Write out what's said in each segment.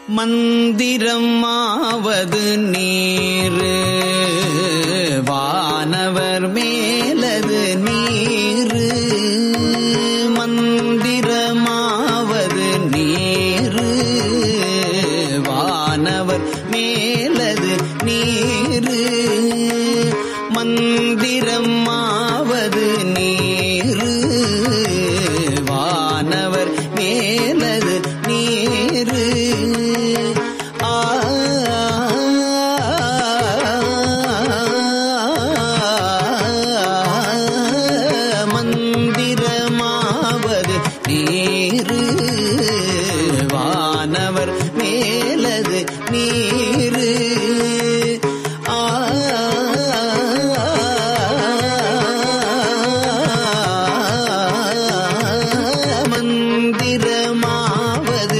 மந்திரமாவது நீரு வானவர் மேலது நீரு மந்திரமாவது நீரு வானவர் மேலது நீரு மந்திரமாவது நீரு வானவர் மேலது நீரு ஆ மந்திரமாவது நீரு வானவர் மேலது நீரு ஆ மந்திரமாவது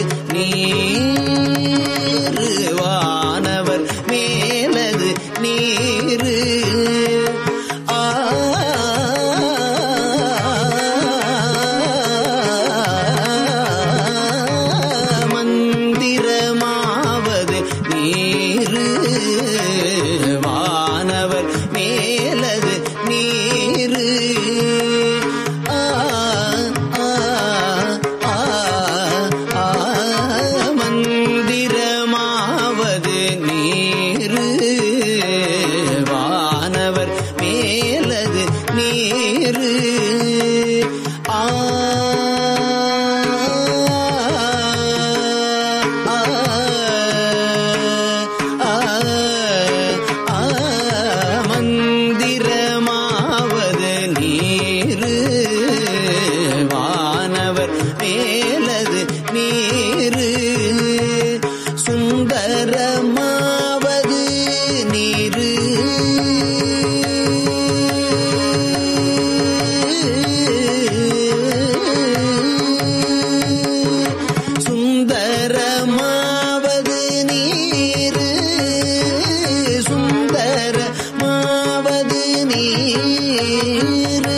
நீரு வானவர் மேலது நீரு ஆ மந்திரமாவது நீரு வானவர் மேலது நீரு ஆ ஆ ஆ ஆ மந்திரமாவது நீரு வானவர் மேலது நீரு ஆ ஆ ஆ ஆ மந்திரமாவது நீரு வானவர் மேலது நீரு சுந்தரமாவது நீரு சுந்தரமாவது நீரு சுந்தரமாவது நீரு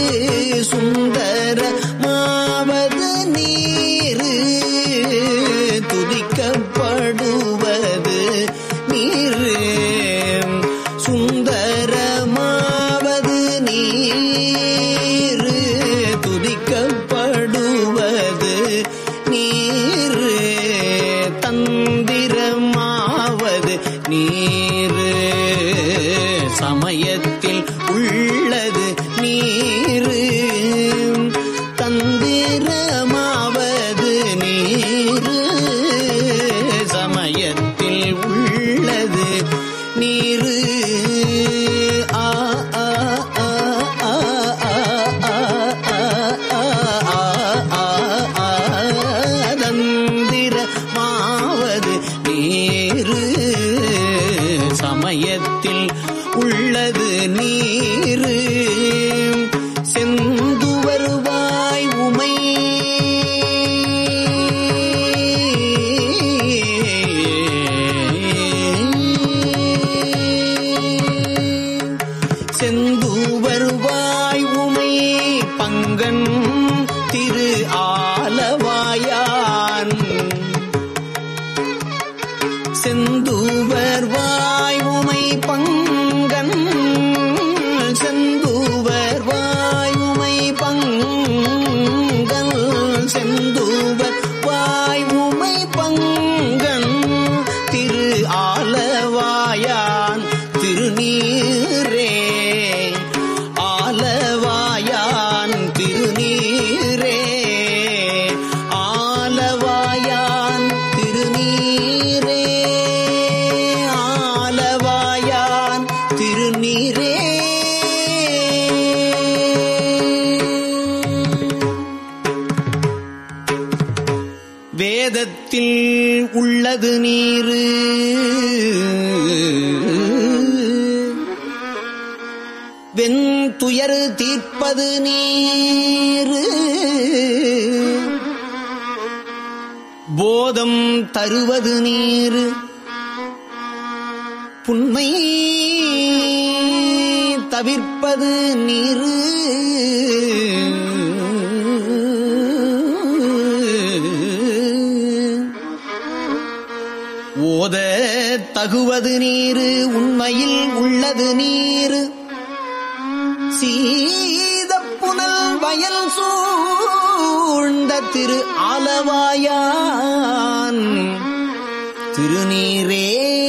சுந்தரமாவது நீரு துதிக்கப்படுவது நீரு சுந்தரமாவது நீரு துதிக்கப்படுவது நீரு தந்திரமாவது நீரு சமயத்தில் உள்ளது நீரு தந்திரமாவது நீரு சமயத்தில் உள்ளது நீரு ஆ ஆ ஆ ஆ ஆ ஆ ஆ ஆ தந்திரமாவது நீரு சமயத்தில் உள்ளது நீரு செந்துவருவாய் உமை செந்துவருவாய் உமை பங்கன் திரு ஆலவாயான் செந்தூவர் வாய் உமை பங்கன் செந்தூவர் வாய் உமை பங்கன் செந்தூவர் வாய் உமை பங்கன் திரு ஆலவாயான் திருநீரே ஆலவாயான் திருநீரே ஆலவாயான் திருநீரே ஆலவாயான் திருநீரே வேதத்தில் உள்ளது நீரு வெண்துயர் தீர்ப்பது நீரு போதம் தருவது நீரு புன்மை தவிர்ப்பது நீரு ஓத தகுவது நீரு உண்மையில் உள்ளது நீரு சீதப்புனல் வயல் சூழ்ந்த திரு ஆலவாயான் திருநீரே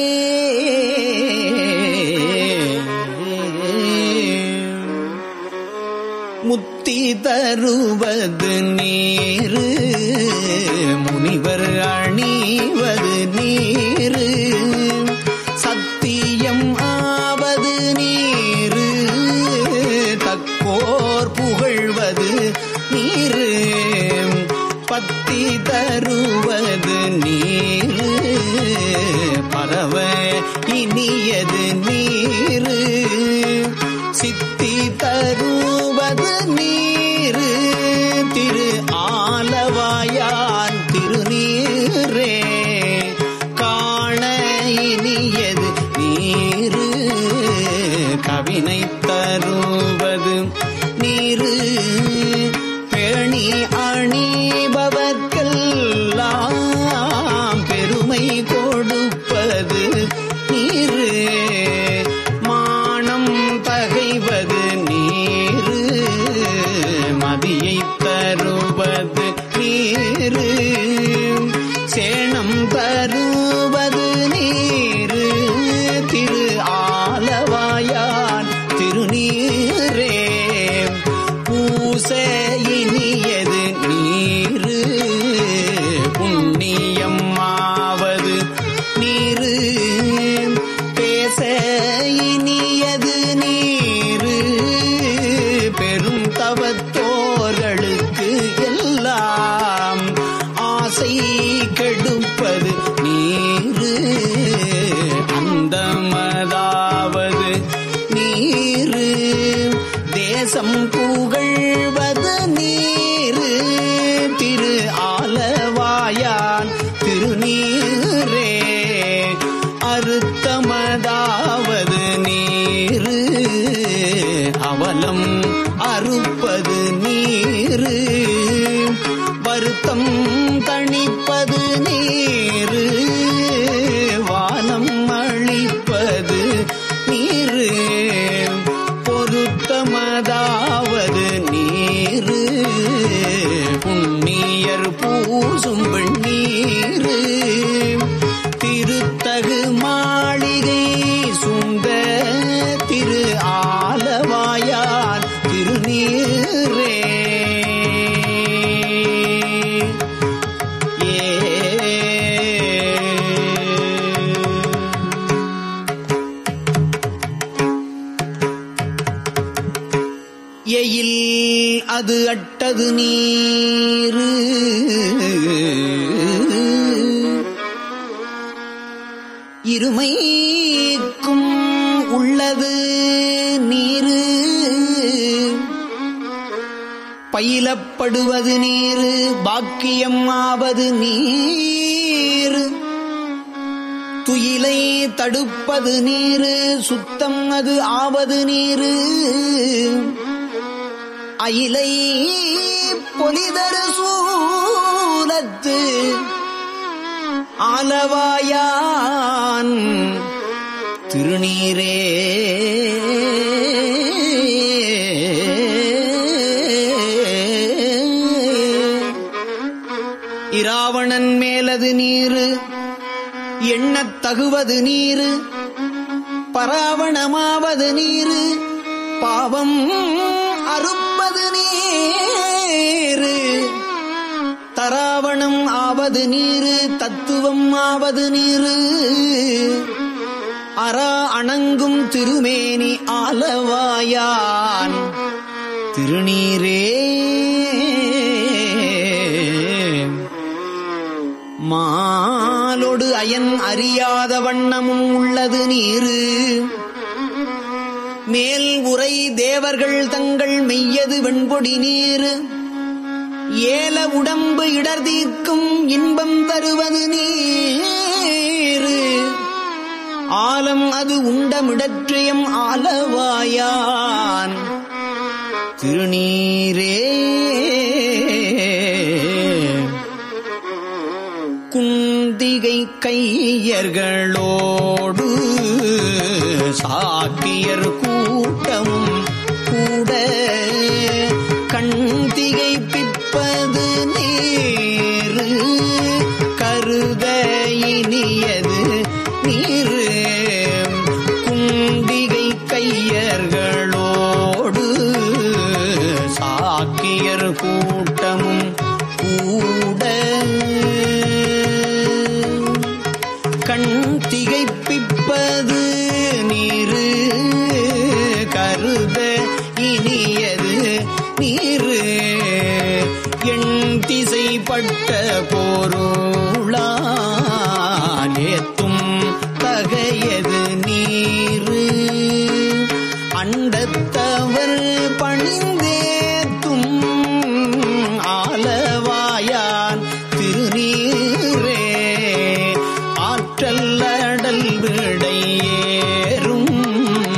முத்தி தருவது நீரு முனிவர் அணிவது நீரு சத்தியம் ஆவது நீரு தக்கோர் புகழ்வது நீரு பத்தி தருவது நீரு பரவ இனியது நீரு சித்தி தருவது நீரு திரு ஆலவாயான் திருநீரே காண இனியது நீரு கவினை தருவது நீரு பேணி அணிபவர்க்கெல்லாம் பெருமை கொடுப்பது நீரு மானம் பகைவது நீரு மதியை தருவது நீரு சேணம் தருவது நீரு திரு ஆலவாயான் திருநீரே பூச இனியது நீரு புண்ணியம் ஆவது நீரு பேச இனியது நீரு பெரும் தவத்தோர்களுக்கு எல்லாம் ஆசை கெடுப்பது நீரு அந்தமதாவது நீரு தேசம் புகழ்வது நீரு திரு ஆலவாயான் திருநீரே அறுத்தமதாவது நீரு அவலம் அறுப்பது நீரு வருத்தம் தணிப்பது நீரு வானம் அழிப்பது நீரு பொருத்தமதாவது நீரு புண்ணியர் பூசும் வெண்ணீரு திருத்தகு மாளிகை சுந்த திரு ஆலவாயான் திருநீரே ஏ எயில் அது அட்டது நீரு இருமைக்கும் உள்ளது நீரு பயிலப்படுவது நீரு பாக்கியம் ஆவது நீரு துயிலை தடுப்பது நீரு சுத்தம் அது ஆவது நீரு அயிலை பொலிதரு சூலத்து ஆலவாயான் திருநீரே இராவணன் மேலது நீரு எண்ணத் தகுவது நீரு பராவணமாவது நீரு பாவம் அறுப்பது நீரு தராவணம் ஆவது நீரு தத்துவம் ஆவது நீரு அரா அணங்கும் திருமேனி ஆலவாயான் திருநீரே மாலொடு அயன் அறியாத வண்ணமும் உள்ளது நீரு மேல் உரை தேவர்கள் தங்கள் மெய்யது வெண்பொடி நீரு ஏல உடம்பு இடர் தீர்க்கும் இன்பம் தருவது நீரு ஆலம் அது உண்டமிடற்றியம் ஆலவாயான் திருநீரே குந்திகை கையர்களோடு சாக்கியர் கூட்டமும் கூட கண் திகைப்பிப்பது நீரு கருத இனியது நீரு குண்டிகை கையர்களோடு சாக்கியர் கூட்டமும் கூட கண் திகைப்பிப்பது நீரு கருத இனியது நீரு எண் திசைப்பட்ட போருளால் ஏத்தும் தகையது நீரு அண்டத்தவர் பணிந்தேத்தும் ஆலவாயான் திருநீரே ஆற்றல் அடல் விடையேறும்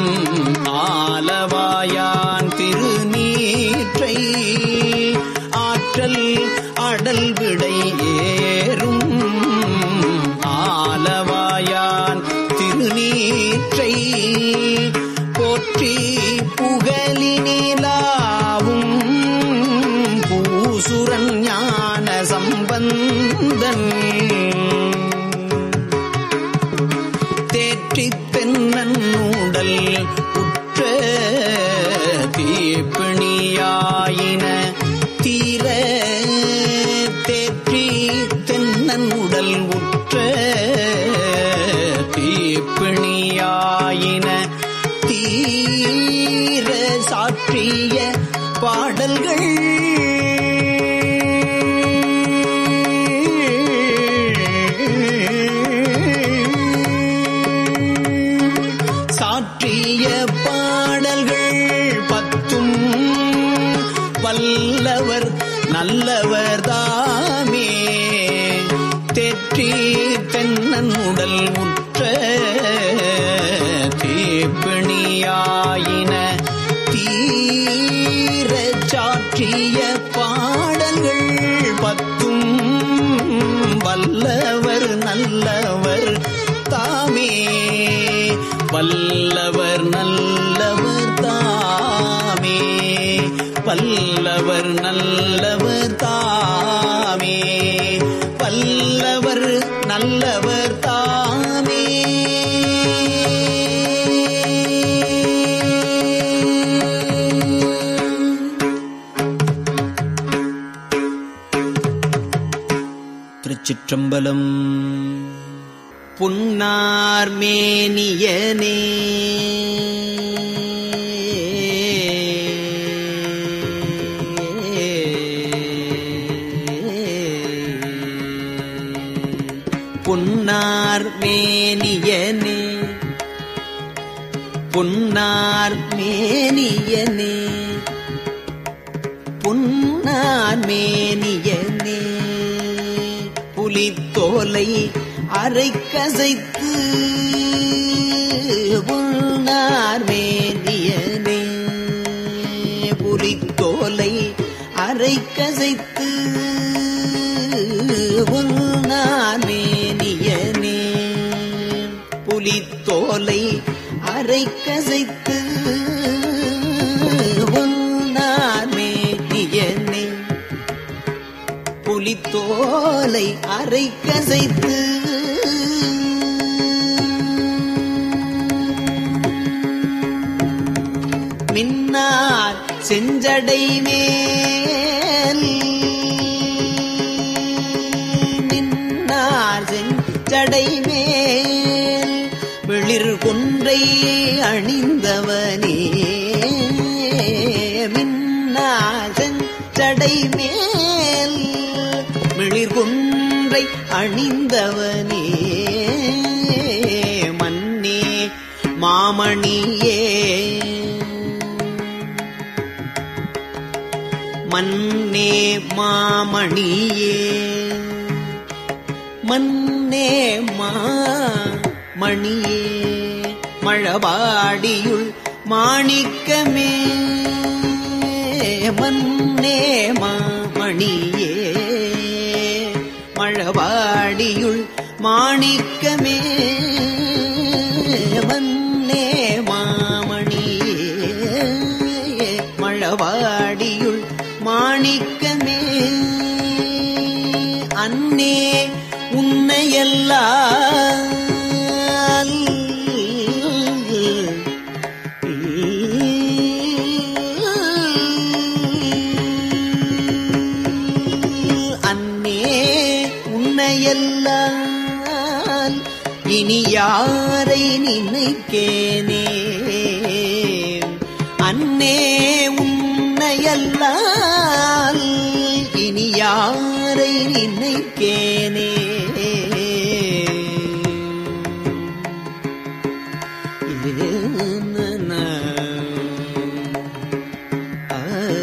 ஆலவாயான் திருநீற்றை ஆற்றல் அடல் விடையேறும் ஆலவாயான் திருநீற்றை போற்றி புகழினிலாவும் பூசுரன் ஞான சம்பந்தன் தேற்றித் தென்னன் உடல் உற்ற தீப்பிணியாயின தீர தேற்றி தென்னன் உடல் உற்ற தீப்பிணியாயின தீர சாற்றிய பாடல்கள் சாற்றிய பாடல்கள் பத்தும் வல்லவர் நல்லவர் தாமே தெற்றி தென்னன் உடல் உற்ற தீப்பிணியாயின தீர சாற்றிய பாடல்கள் பத்தும் வல்லவர் நல்லவர் தாமே வல்லவர் நல்லவர் தாமே வல்லவர் நல்லவர் தாமே வல்லவர் நல்லவர் தாமே திருச்சிற்றம்பலம் புன்னார் மேனியனே புன்னார் மேனியனே புன்னார் மேனியனே புன்னார் மேனியனே புலித்தோலை அரை கசைத்து புன்னார் மேனியனே புலித்தோலை அரை கசைத்து புன்னார் மேனியனே புலித்தோலை அரை கசைத்து புன்னார் மேனியனே புலித்தோலை அரை கசைத்து மின்னார் செஞ்சடை மேல் மின்னார் செஞ்சடை மேல் வெளிர் கொன்றை அணிந்தவனே மின்னார் செஞ்சடை மேல் மிளிர் கொன்றை அணிந்தவனே மன்னே மாமணியே மன்னே மாமணியே மன்னே மாமணியே மழபாடியுள் மாணிக்கமே மன்னே மாமணியே மழபாடியுள் மாணிக்கமே மன்னே மாமணியே மழவாடியுள் மாணிக்கமே அன்னே உன்னையெல்லாம் அன்னே உன்னையெல்லாம் இனி யாரை நினைக்கேனே அன்னே உன்னையல்லால் இனி யாரை நினைக்கேனே ஏனன ஆ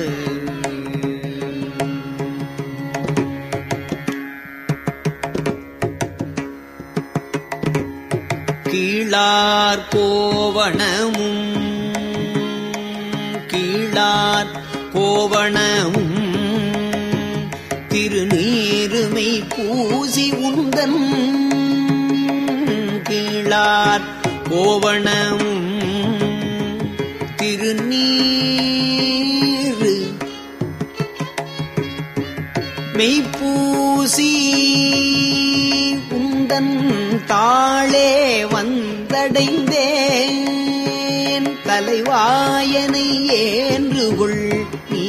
கீழார் கோவணமும் கீழார் கோவணமும் திருநீருமை பூசி உந்தன் கீழார் கோவணமும் திருநீரு மெய்ப்பூசி உந்தன் தாளே வந்தடைந்தேன் தலைவாயனை ஏன்றுகொள் நீ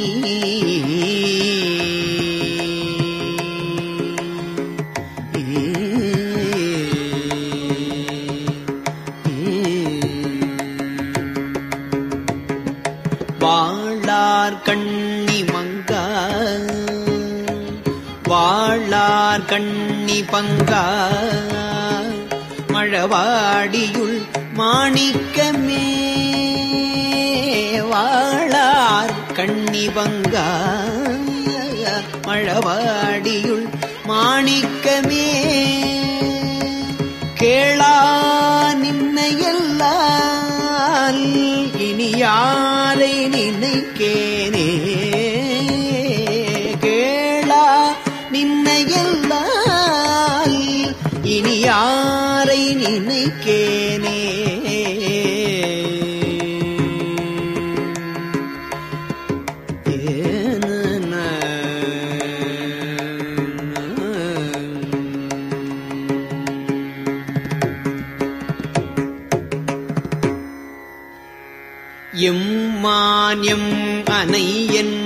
வாழார் கண்ணி மங்கா வாழார் கண்ணி பங்கா மழவாடியுள் மாணிக்கமே வாழார் கண்ணி பங்கா மழவாடியுள் மாணிக்கமே கேளா நின்னையல்லால் இனி யாரை நினைக்கேனே கேளா நின்னையல்லால் இனி யாரை நினைக்கேனே ஏனன எம்மான்யம் அனையன்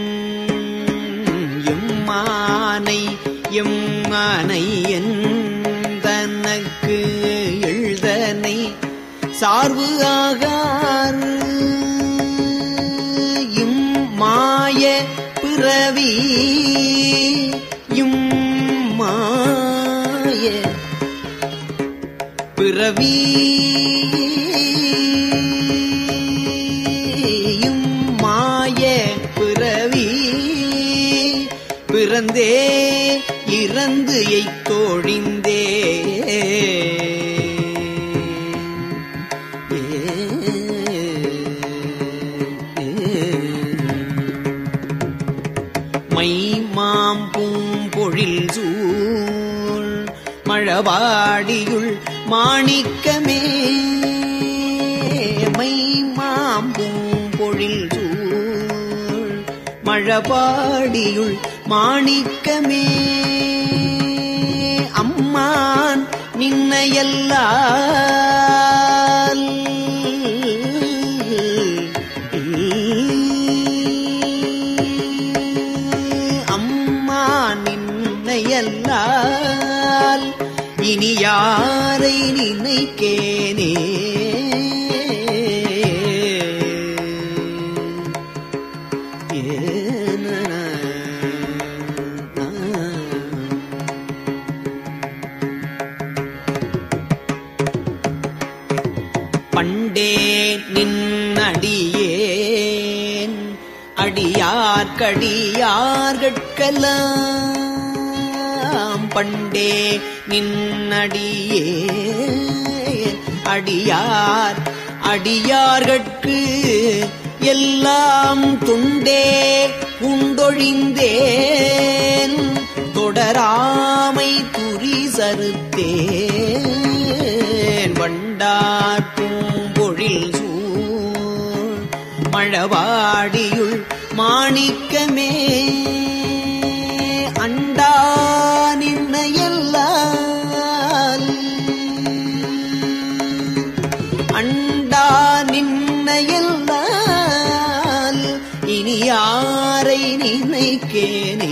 எம்மானை எம்மானையன் தனக்கு எழுதனை சார்பு ஆகார் இம் மாய பிறவி இம் மாய பிறவி இம் மாய பிறவி பிறந்தே இறந்து எய்த்தோழிந்தே மை மாம் பூம்பொழில் சூழ் மழவாடியுள் மாணிக்கமே மை மாம் பூம்பொழில் சூழ் மழபாடியுள் மாணிக்கமே அம்மான் நின்னையல்லால் அம்மா நின்னையல்லால் இனி யாரை நினைக்கேனே ஏன பண்டே நின்னடியேன் அடியார்கடியார்கட்கெல்லாம் பண்டே நின்னடியே அடியார் அடியார்கட்கு எல்லாம் துண்டே உண்டொழிந்தேன் தொடராமை துரி சருத்தே வந்தடைந்தேன் வண்டார் பூம்பொழில் சூழ் மழவாடியுள் மாணிக்கமே அண்டா நின்ன எல்லால் அண்டா நின்ன எல்லால் இனி யாரை நினைக்கேனே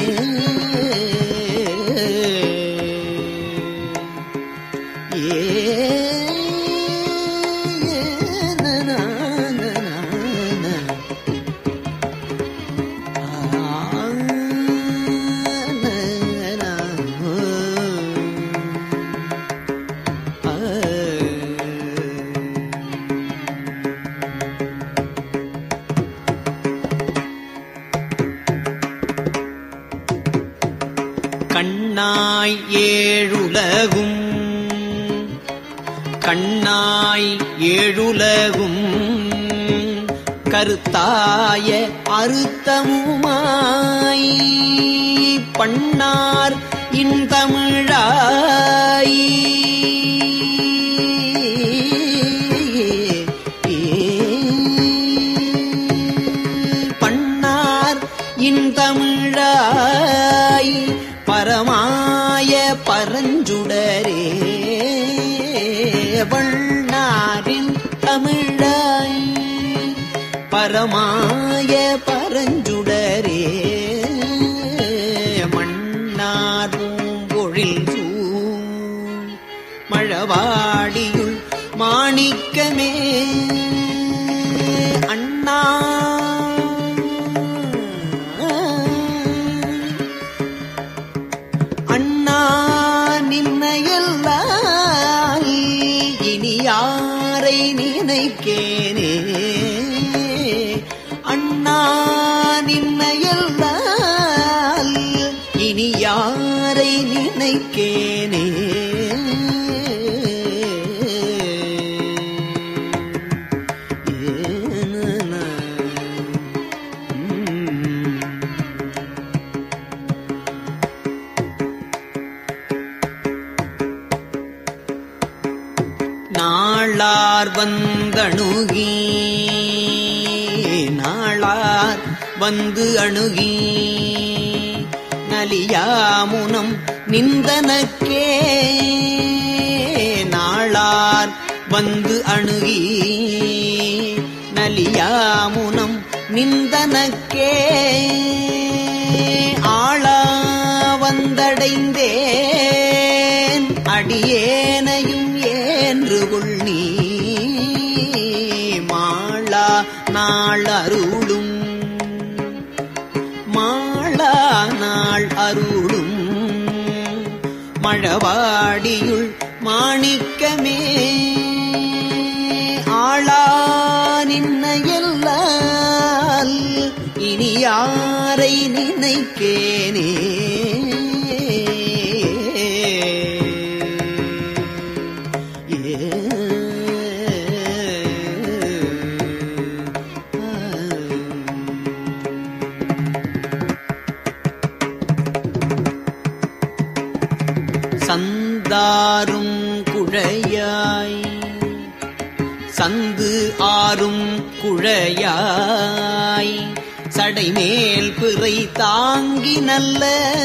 கண்ணாய் ஏழுலகும் கண்ணாய் ஏழுலகும் கருத்தாய அறுத்தமுமாய் பண்ணார் இன்தமிழாய் பண்ணார் இன்தமிழாய் பரமாய பரஞ்சுடரே வண்ணாரின் தமிழாய் பரமாய பரஞ்சுடரே மன்னார் பூம்பொழில் சூழ் மழவாடியுள் மாணிக்கமே அண்ணா அண்ணா நின்ன எல்லால் இனி யாரை நினைக்கேனே அண்ணா நின்ன எல்லால் இனி யாரை நினைக்கேனே நாளார் வந்தணுகி நாளார் வந்து அணுகி நலியாமுனம் நிந்தனக்கே நாளார் வந்து அணுகி நலியாமுனம் நிந்தனக்கே ஆளா வந்தடைந்தேன் அடியேனையும் ஏன்று கொள் நீ மாளா நாள் அருளும் மாளா நாள் அருளும் மழவாடியுள் மாணிக்கமே ஆளா நின்ன எல்லால் இனி யாரை நினைக்கேனே சந்தாரும் குழையாய் சந்து ஆறும் குழையாய் சடைமேல் பிறை தாங்கி நல்ல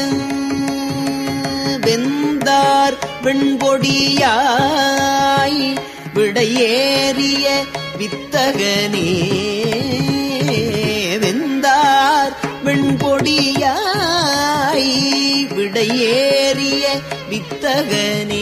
வெந்தார் வெண்பொடியாய் விடையேறிய வித்தகனே வெந்தார் வெண்பொடியாய் விடையேறிய வித்தகனே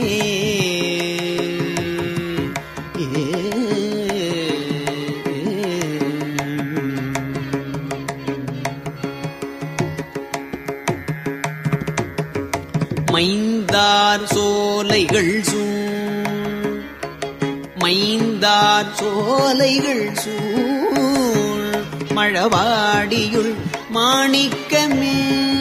மைந்தார் சோலைகள் சூழ் மைந்தார் சோலைகள் சூழ் மழவாடியுள் மாணிக்கமே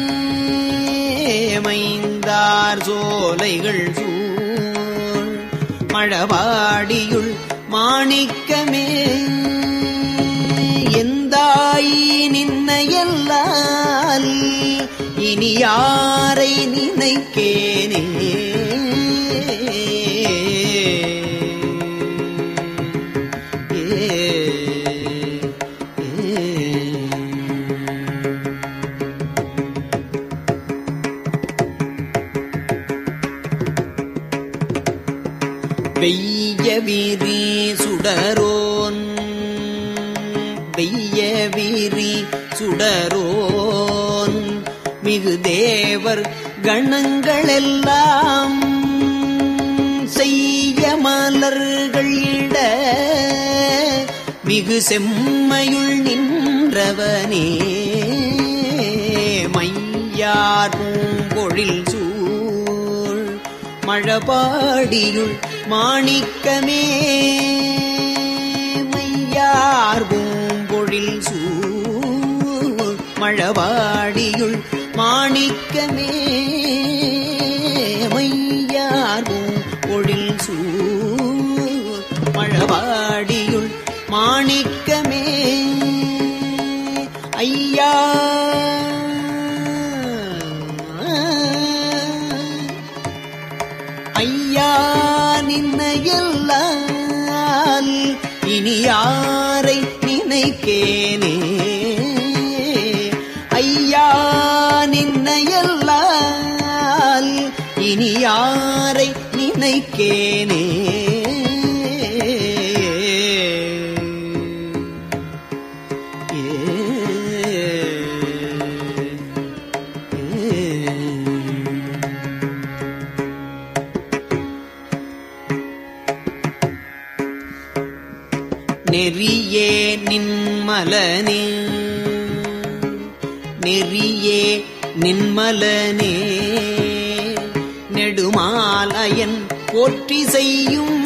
மைந்தார் சோலைகள் சூழ் மழவாடியுள் மாணிக்கமே எந்தாய் நின்ன எல்லால் இனி யாரை நினைக்கேனே வெய்ய வீரி சுடரோன் வெய்ய வீரி சுடரோன் மிகு தேவர் கணங்களெல்லாம் செய்ய மலர்கள் இட மிகு செம்மையுள் நின்றவனே மையார் பூம்பொழில் சூழ் மழபாடியுள் மாணிக்கமே மையார் பூம்பொழில் சூழ் மழபாடியுள் மாணிக்கமே மையார் பூம்பொழில் சூழ் மழபாடியுள் மாணிக்கமே ஐயா ஐயா நின்னையல்லால் இனி யாரை நினைக்கேனே ஐயா நின்னையல்லால் இனி யாரை நினைக்கேனே நெறியே நின்மலனே நெறியே நின்மலனே நெடுமாலயன் போற்றி செய்யும்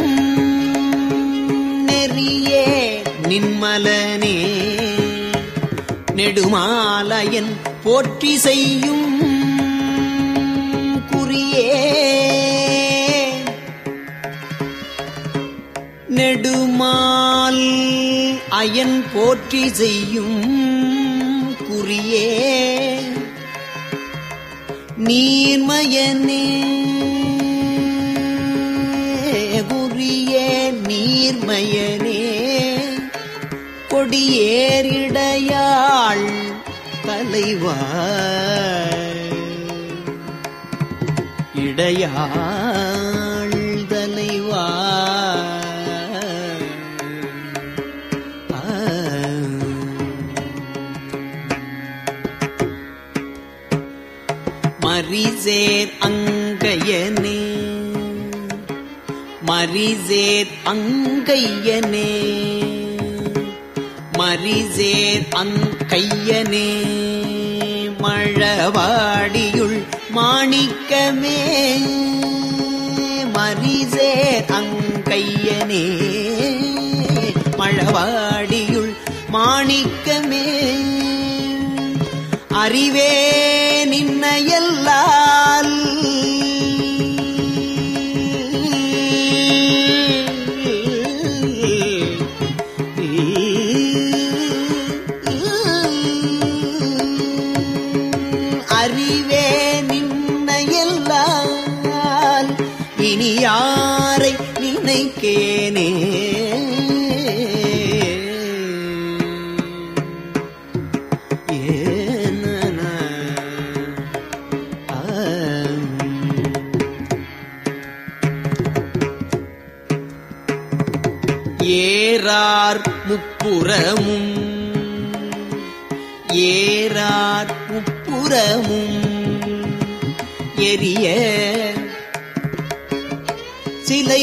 நெறியே நின்மலனே நெடுமாலயன் போற்றி செய்யும் குறியே நெடுமால் அயன் போற்றி செய்யும் குறியே நீர்மயனே குறியே நீர்மயனே கொடியேறிடையாள் தலைவா இடையாள் தலைவா மரிசேர் அங்கையனே மரிசேர் அங்கையனே மரிசேர் அங்கையனே மழவாடியுள் மாணிக்கமே மரிசேர் அங்கையனே மழவாடியுள் மாணிக்கமே அறிவே நின்னையல்லால் அறிவே நின்னையல்லால் இனி யாரை நினைக்கேனே ஏனன ஏறார் முப்புறமும் ஏறார் முப்புறமும் எரிய சிலை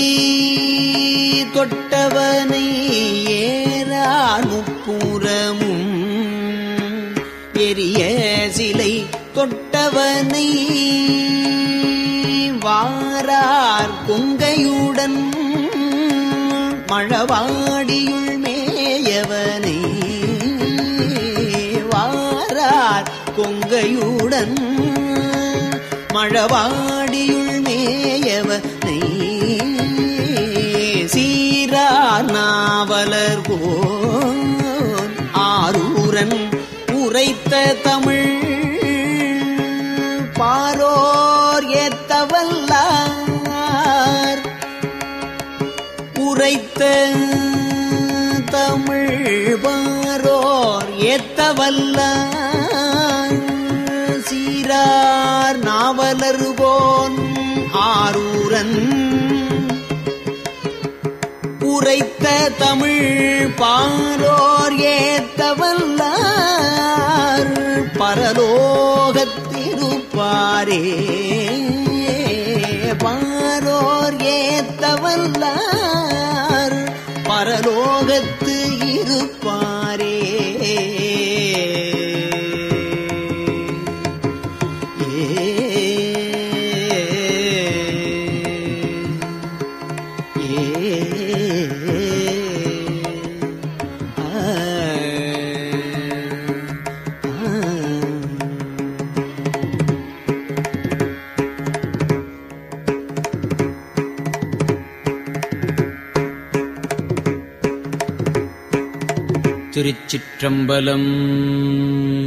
தொட்டவனை ஏறார் முப்புறமும் எரிய சிலை தொட்டவனை வாரார் கொங்கையுடன் மழவாடியுள் மேயவனை வாரார் கொங்கையுடன் மழவாடியுள் மேயவனை சீரார் நாவலர் போன் ஆரூரன் உரைத்த தமிழ் பாரோர் ஏத்தவல்லார் உரைத்த தமிழ் பாரோர் ஏத்தவல்லார் சீரார் நாவலர் போன் ஆரூரன் உரைத்த தமிழ் பாரோர் ஏத்தவல்லார் பரலோகத்திருப்பாரே பாரோர் ஏத்தவல்லார் பரலோகத்து இருப்பாரே திருச்சிற்றம்பலம்